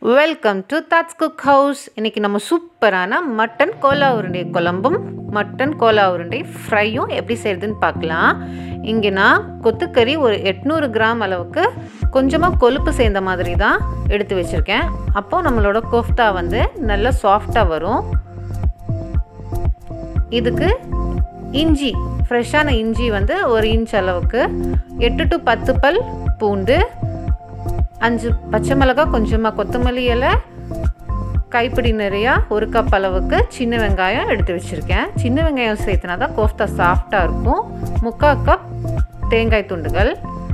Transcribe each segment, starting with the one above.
welcome to thoughts cook house இன்றைக்கி நம்ம சூப்பரான மட்டன் கோலா உருண்டை குழம்பும் மட்டன் கோலா உருண்டை ஃப்ரையும் எப்படி செய்கிறதுன்னு பார்க்கலாம் இங்கே நான் கொத்துக்கறி ஒரு எட்நூறு கிராம் அளவுக்கு கொஞ்சமாக கொழுப்பு சேர்ந்த மாதிரி தான் எடுத்து வச்சுருக்கேன் அப்போது நம்மளோட கோஃப்தா வந்து நல்லா சாஃப்டாக வரும் இதுக்கு இஞ்சி ஃப்ரெஷ்ஷான இஞ்சி வந்து ஒரு இன்ச் அளவுக்கு எட்டு டு பத்து பல் பூண்டு அஞ்சு பச்சை மிளகாய் கொஞ்சமாக கொத்தமல்லி இலை கைப்பிடி நிறையா ஒரு கப் அளவுக்கு சின்ன வெங்காயம் எடுத்து வச்சுருக்கேன் சின்ன வெங்காயம் சேர்த்துனா தான் கோஃப்தா சாஃப்டாக இருக்கும் முக்கால் கப் தேங்காய் துண்டுகள்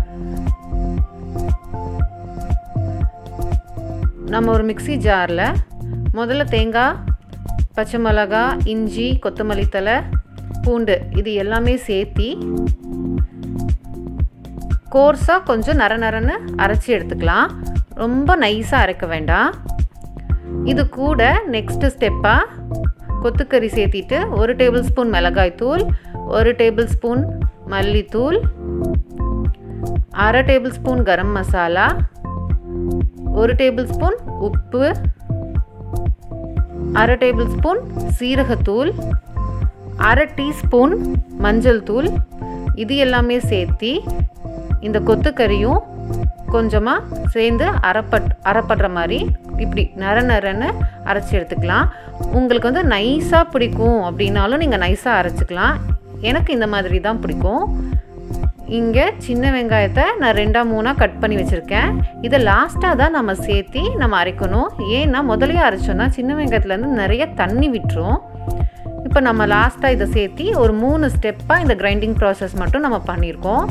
நம்ம ஒரு மிக்சி ஜாரில் முதல்ல தேங்காய் பச்சை மிளகா இஞ்சி கொத்தமல்லி தலை பூண்டு இது எல்லாமே சேர்த்தி கோர்ஸாக கொஞ்சம் நர நரன்னு அரைச்சி எடுத்துக்கலாம் ரொம்ப நைஸாக அரைக்க வேண்டாம் இது கூட நெக்ஸ்ட்டு ஸ்டெப்பாக கொத்துக்கறி சேர்த்திட்டு ஒரு டேபிள் ஸ்பூன் மிளகாய் தூள் ஒரு டேபிள் ஸ்பூன் மல்லித்தூள் அரை டேபிள் ஸ்பூன் கரம் மசாலா ஒரு டேபிள் ஸ்பூன் உப்பு அரை டேபிள் ஸ்பூன் சீரகத்தூள் அரை டீஸ்பூன் மஞ்சள் தூள் இது எல்லாமே சேர்த்தி இந்த கொத்துக்கறியும் கொஞ்சமாக சேர்ந்து அரைப்பட் அரைப்படுற மாதிரி இப்படி நர நரன்னு அரைச்சி எடுத்துக்கலாம் உங்களுக்கு வந்து நைஸாக பிடிக்கும் அப்படின்னாலும் நீங்கள் நைஸாக அரைச்சிக்கலாம் எனக்கு இந்த மாதிரி தான் பிடிக்கும் இங்கே சின்ன வெங்காயத்தை நான் ரெண்டாக மூணாக கட் பண்ணி வச்சுருக்கேன் இதை லாஸ்ட்டாக தான் நம்ம சேர்த்தி நம்ம அரைக்கணும் ஏன்னா முதலையே அரைச்சோன்னா சின்ன வெங்காயத்துலேருந்து நிறைய தண்ணி விட்டுரும் இப்போ நம்ம லாஸ்ட்டாக இதை சேர்த்தி ஒரு மூணு ஸ்டெப்பாக இந்த கிரைண்டிங் ப்ராசஸ் மட்டும் நம்ம பண்ணியிருக்கோம்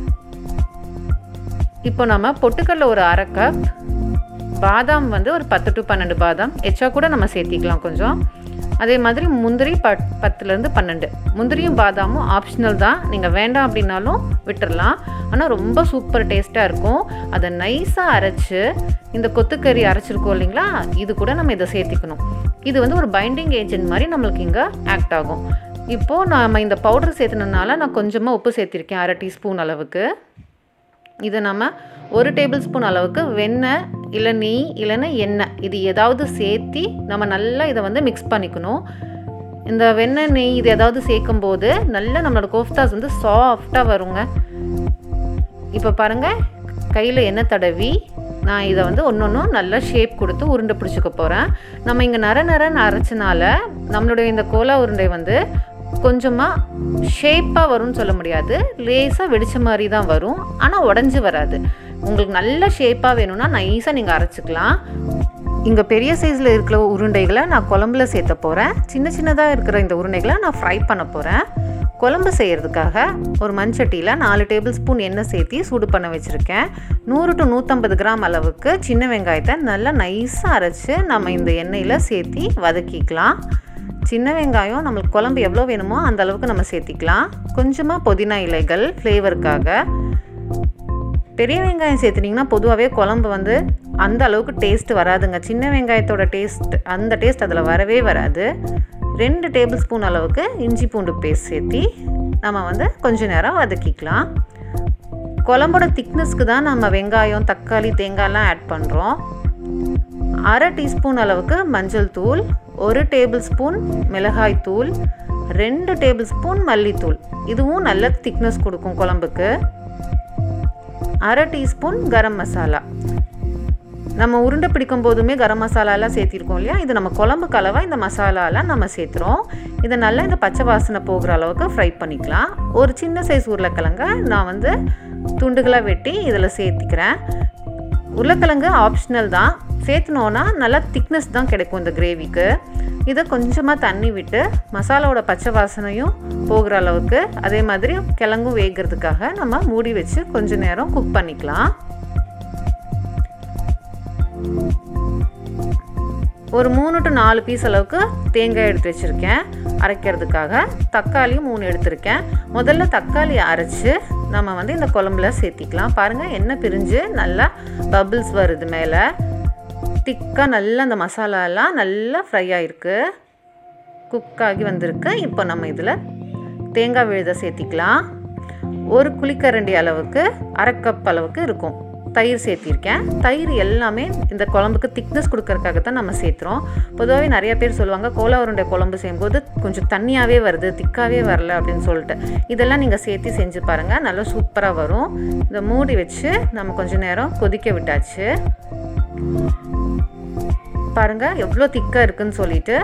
இப்போ நம்ம பொட்டுக்கடல ஒரு அரை கப் பாதாம் வந்து ஒரு பத்து டு பன்னெண்டு பாதாம் எச்சா கூட நம்ம சேர்த்திக்கலாம் கொஞ்சம் அதே மாதிரி முந்திரி பத் பத்துலேருந்து பன்னெண்டு முந்திரியும் பாதாமும் ஆப்ஷனல் தான் நீங்கள் வேண்டாம் அப்படின்னாலும் விட்டுடலாம் ஆனால் ரொம்ப சூப்பர் டேஸ்ட்டாக இருக்கும் அதை நைஸாக அரைச்சி இந்த கொத்துக்கறி அரைச்சிருக்கோம் இல்லைங்களா இது கூட நம்ம இதை சேர்த்திக்கணும் இது வந்து ஒரு பைண்டிங் ஏஜென்ட் மாதிரி நம்மளுக்கு இங்கே ஆக்ட் ஆகும் இப்போது நாம் இந்த பவுடர் சேர்த்துனதுனால நான் கொஞ்சமாக உப்பு சேர்த்திருக்கேன் அரை டீஸ்பூன் அளவுக்கு இதை நம்ம ஒரு டேபிள் ஸ்பூன் அளவுக்கு வெண்ணெய் இல்லை நெய் இல்லைன்னா எண்ணெய் இது ஏதாவது சேர்த்தி நம்ம நல்லா இதை வந்து மிக்ஸ் பண்ணிக்கணும் இந்த வெண்ணெய் நெய் இது ஏதாவது சேர்க்கும் போது நல்லா நம்மளோட கோஃப்தாஸ் வந்து சாஃப்டாக வருங்க இப்போ பாருங்கள் கையில் எண்ணெய் தடவி நான் இதை வந்து ஒன்று ஒன்றும் நல்லா ஷேப் கொடுத்து உருண்டை பிடிச்சிக்க போகிறேன் நம்ம இங்கே நர நரன்னு அரைச்சனால நம்மளுடைய இந்த கோலா உருண்டை வந்து கொஞ்சமாக ஷேப்பாக வரும்னு சொல்ல முடியாது லேசாக வெடிச்ச மாதிரி தான் வரும் ஆனால் உடஞ்சி வராது உங்களுக்கு நல்ல ஷேப்பாக வேணும்னா நைஸாக நீங்கள் அரைச்சிக்கலாம் இங்கே பெரிய சைஸில் இருக்கிற உருண்டைகளை நான் குழம்புல சேர்த்த போகிறேன் சின்ன சின்னதாக இருக்கிற இந்த உருண்டைகளை நான் ஃப்ரை பண்ண போகிறேன் குழம்பு செய்கிறதுக்காக ஒரு மண்சட்டியில் நாலு டேபிள் ஸ்பூன் எண்ணெய் சேர்த்தி சூடு பண்ண வச்சுருக்கேன் நூறு டு நூற்றம்பது கிராம் அளவுக்கு சின்ன வெங்காயத்தை நல்லா நைஸாக அரைச்சி நம்ம இந்த எண்ணெயில் சேர்த்தி வதக்கிக்கலாம் சின்ன வெங்காயம் நம்மளுக்கு குழம்பு எவ்வளோ வேணுமோ அந்த அளவுக்கு நம்ம சேர்த்திக்கலாம் கொஞ்சமாக புதினா இலைகள் ஃப்ளேவருக்காக பெரிய வெங்காயம் சேர்த்துனிங்கன்னா பொதுவாகவே குழம்பு வந்து அந்த அளவுக்கு டேஸ்ட் வராதுங்க சின்ன வெங்காயத்தோட டேஸ்ட் அந்த டேஸ்ட் அதில் வரவே வராது ரெண்டு டேபிள் ஸ்பூன் அளவுக்கு இஞ்சி பூண்டு பேஸ்ட் சேர்த்தி நம்ம வந்து கொஞ்ச நேரம் வதக்கிக்கலாம் குழம்போட திக்னஸ்க்கு தான் நம்ம வெங்காயம் தக்காளி தேங்காய்லாம் ஆட் பண்ணுறோம் அரை டீஸ்பூன் அளவுக்கு மஞ்சள் தூள் ஒரு டேபிள் ஸ்பூன் மிளகாய் தூள் ரெண்டு டேபிள் ஸ்பூன் மல்லித்தூள் இதுவும் நல்ல திக்னஸ் கொடுக்கும் குழம்புக்கு அரை டீஸ்பூன் கரம் மசாலா நம்ம உருண்டை பிடிக்கும் போதுமே கரம் மசாலாலாம் சேர்த்திருக்கோம் இல்லையா இது நம்ம குழம்பு கலவை இந்த மசாலாலாம் நம்ம சேர்த்துறோம் இதை நல்லா இந்த பச்சை வாசனை போகிற அளவுக்கு ஃப்ரை பண்ணிக்கலாம் ஒரு சின்ன சைஸ் உருளைக்கிழங்க நான் வந்து துண்டுகளாக வெட்டி இதில் சேர்த்திக்கிறேன் உருளைக்கிழங்கு ஆப்ஷனல் தான் சேர்த்துனோன்னா நல்லா திக்னஸ் தான் கிடைக்கும் இந்த கிரேவிக்கு இதை கொஞ்சமாக தண்ணி விட்டு மசாலாவோட பச்சை வாசனையும் போகிற அளவுக்கு அதே மாதிரி கிழங்கும் வேகிறதுக்காக நம்ம மூடி வச்சு கொஞ்ச நேரம் குக் பண்ணிக்கலாம் ஒரு மூணு டு நாலு பீஸ் அளவுக்கு தேங்காய் எடுத்து வச்சுருக்கேன் அரைக்கிறதுக்காக தக்காளியும் மூணு எடுத்திருக்கேன் முதல்ல தக்காளி அரைச்சி நம்ம வந்து இந்த குழம்புல சேர்த்திக்கலாம் பாருங்கள் எண்ணெய் பிரிஞ்சு நல்லா பபிள்ஸ் வருது மேலே திக்காக நல்லா அந்த மசாலாலாம் நல்லா ஃப்ரை ஆகிருக்கு குக் ஆகி வந்திருக்கு இப்போ நம்ம இதில் தேங்காய் விழுதை சேர்த்திக்கலாம் ஒரு குழிக்கரண்டி அளவுக்கு அரை கப் அளவுக்கு இருக்கும் தயிர் சேர்த்திருக்கேன் தயிர் எல்லாமே இந்த குழம்புக்கு திக்னஸ் கொடுக்கறதுக்காக தான் நம்ம சேர்த்துறோம் பொதுவாகவே நிறைய பேர் சொல்லுவாங்க கோலா உருண்டை குழம்பு செய்யும்போது கொஞ்சம் தண்ணியாகவே வருது திக்காகவே வரல அப்படின்னு சொல்லிட்டு இதெல்லாம் நீங்கள் சேர்த்து செஞ்சு பாருங்கள் நல்லா சூப்பராக வரும் இதை மூடி வச்சு நம்ம கொஞ்சம் நேரம் கொதிக்க விட்டாச்சு பாருங்கள் எவ்வளோ திக்காக இருக்குன்னு சொல்லிட்டு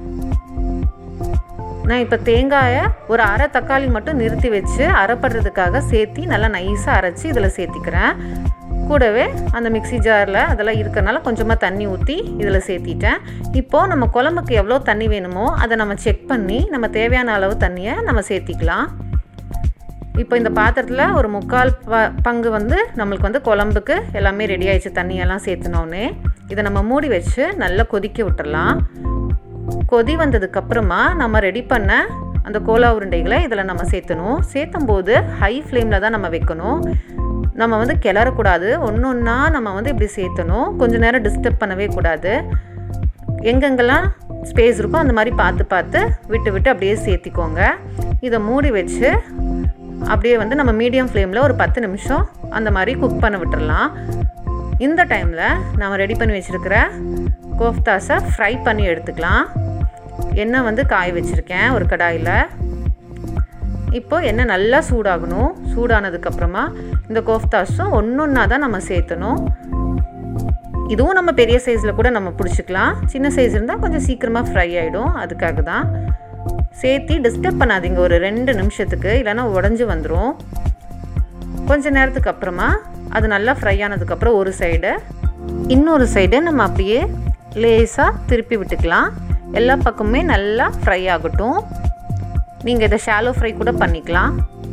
நான் இப்போ தேங்காயை ஒரு அரை தக்காளி மட்டும் நிறுத்தி வச்சு அரைப்படுறதுக்காக சேர்த்தி நல்லா நைஸாக அரைச்சி இதில் சேர்த்திக்கிறேன் கூடவே அந்த மிக்சி ஜாரில் அதெல்லாம் இருக்கிறனால கொஞ்சமாக தண்ணி ஊற்றி இதில் சேர்த்திட்டேன் இப்போது நம்ம குழம்புக்கு எவ்வளோ தண்ணி வேணுமோ அதை நம்ம செக் பண்ணி நம்ம தேவையான அளவு தண்ணியை நம்ம சேர்த்திக்கலாம் இப்போ இந்த பாத்திரத்தில் ஒரு முக்கால் ப பங்கு வந்து நம்மளுக்கு வந்து குழம்புக்கு எல்லாமே ரெடி ஆயிடுச்சு தண்ணியெல்லாம் சேர்த்துனோன்னே இதை நம்ம மூடி வச்சு நல்லா கொதிக்க விட்டுறலாம் கொதி வந்ததுக்கப்புறமா நம்ம ரெடி பண்ண அந்த கோலா உருண்டைகளை இதில் நம்ம சேர்த்தணும் சேர்த்தும் போது ஹை ஃப்ளேமில் தான் நம்ம வைக்கணும் நம்ம வந்து கிளறக்கூடாது ஒன்று ஒன்றா நம்ம வந்து இப்படி சேர்த்தணும் கொஞ்ச நேரம் டிஸ்டர்ப் பண்ணவே கூடாது எங்கெங்கெல்லாம் ஸ்பேஸ் இருக்கோ அந்த மாதிரி பார்த்து பார்த்து விட்டு விட்டு அப்படியே சேர்த்திக்கோங்க இதை மூடி வச்சு அப்படியே வந்து நம்ம மீடியம் ஃப்ளேமில் ஒரு பத்து நிமிஷம் அந்த மாதிரி குக் பண்ண விட்டுறலாம் இந்த டைமில் நம்ம ரெடி பண்ணி வச்சுருக்கிற கோஃப்தாஸை ஃப்ரை பண்ணி எடுத்துக்கலாம் எண்ணெய் வந்து காய வச்சுருக்கேன் ஒரு கடாயில் இப்போது எண்ணெய் நல்லா சூடாகணும் சூடானதுக்கப்புறமா இந்த கோஃப்தாஸும் ஒன்று ஒன்றா தான் நம்ம சேர்த்தணும் இதுவும் நம்ம பெரிய சைஸில் கூட நம்ம பிடிச்சிக்கலாம் சின்ன சைஸ் இருந்தால் கொஞ்சம் சீக்கிரமாக ஃப்ரை ஆகிடும் அதுக்காக தான் சேர்த்தி டிஸ்டர்ப் பண்ணாதீங்க ஒரு ரெண்டு நிமிஷத்துக்கு இல்லைன்னா உடஞ்சி வந்துடும் கொஞ்ச நேரத்துக்கு அப்புறமா அது நல்லா ஃப்ரை ஆனதுக்கப்புறம் ஒரு சைடு இன்னொரு சைடு நம்ம அப்படியே லேஸாக திருப்பி விட்டுக்கலாம் எல்லா பக்கமுமே நல்லா ஃப்ரை ஆகட்டும் நீங்கள் இதை ஷாலோ ஃப்ரை கூட பண்ணிக்கலாம்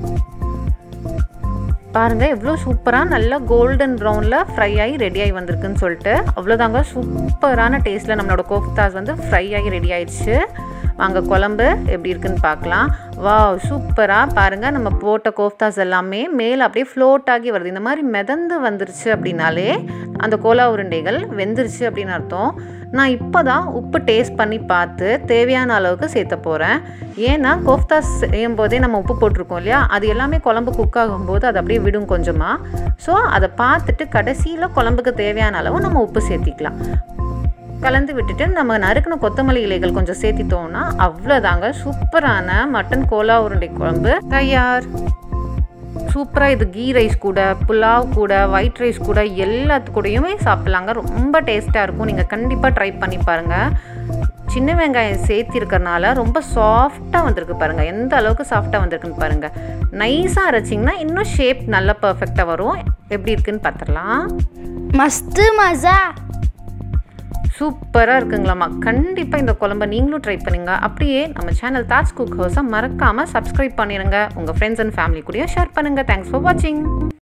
பாருங்கள் எவ்வளோ சூப்பராக நல்லா கோல்டன் ப்ரௌனில் ஃப்ரை ஆகி ரெடி ஆகி வந்திருக்குன்னு சொல்லிட்டு அவ்வளோதாங்க சூப்பரான டேஸ்ட்டில் நம்மளோட கோஃப்தாஸ் வந்து ஃப்ரை ஆகி ரெடி ஆயிடுச்சு வாங்க குழம்பு எப்படி இருக்குன்னு பார்க்கலாம் வா சூப்பராக பாருங்கள் நம்ம போட்ட கோஃப்தாஸ் எல்லாமே மேலே அப்படியே ஃப்ளோட் ஆகி வருது இந்த மாதிரி மிதந்து வந்துருச்சு அப்படின்னாலே அந்த கோலா உருண்டைகள் வெந்துருச்சு அப்படின்னு அர்த்தம் நான் இப்போ தான் உப்பு டேஸ்ட் பண்ணி பார்த்து தேவையான அளவுக்கு சேர்த்த போகிறேன் ஏன்னா கோஃப்தா செய்யும் போதே நம்ம உப்பு போட்டிருக்கோம் இல்லையா அது எல்லாமே குழம்பு குக் ஆகும்போது அது அப்படியே விடும் கொஞ்சமாக ஸோ அதை பார்த்துட்டு கடைசியில் குழம்புக்கு தேவையான அளவு நம்ம உப்பு சேர்த்திக்கலாம் கலந்து விட்டுட்டு நம்ம நறுக்கின கொத்தமல்லி இலைகள் கொஞ்சம் சேர்த்திட்டோம்னா அவ்வளோதாங்க சூப்பரான மட்டன் கோலா உருண்டை குழம்பு தயார் சூப்பராக இது கீ ரைஸ் கூட புலாவ் கூட ஒயிட் ரைஸ் கூட எல்லாத்து கூடயுமே சாப்பிட்லாங்க ரொம்ப டேஸ்ட்டாக இருக்கும் நீங்கள் கண்டிப்பாக ட்ரை பண்ணி பாருங்கள் சின்ன வெங்காயம் சேர்த்திருக்கறனால ரொம்ப சாஃப்டாக வந்திருக்கு பாருங்கள் எந்த அளவுக்கு சாஃப்டாக வந்திருக்குன்னு பாருங்கள் நைஸாக அரைச்சிங்கன்னா இன்னும் ஷேப் நல்லா பர்ஃபெக்டாக வரும் எப்படி இருக்குன்னு பார்த்துடலாம் मस्त मजा சூப்பராக இருக்குங்களாம்மா கண்டிப்பாக இந்த குழம்ப நீங்களும் ட்ரை பண்ணுங்க அப்படியே நம்ம சேனல் தாஜ் குக் ஹவுஸை மறக்காமல் சப்ஸ்கிரைப் பண்ணிடுங்க உங்கள் ஃப்ரெண்ட்ஸ் அண்ட் ஃபேமிலி கூடயும் ஷேர் பண்ணுங்கள் தேங்க்ஸ் ஃபார் வாட்சிங்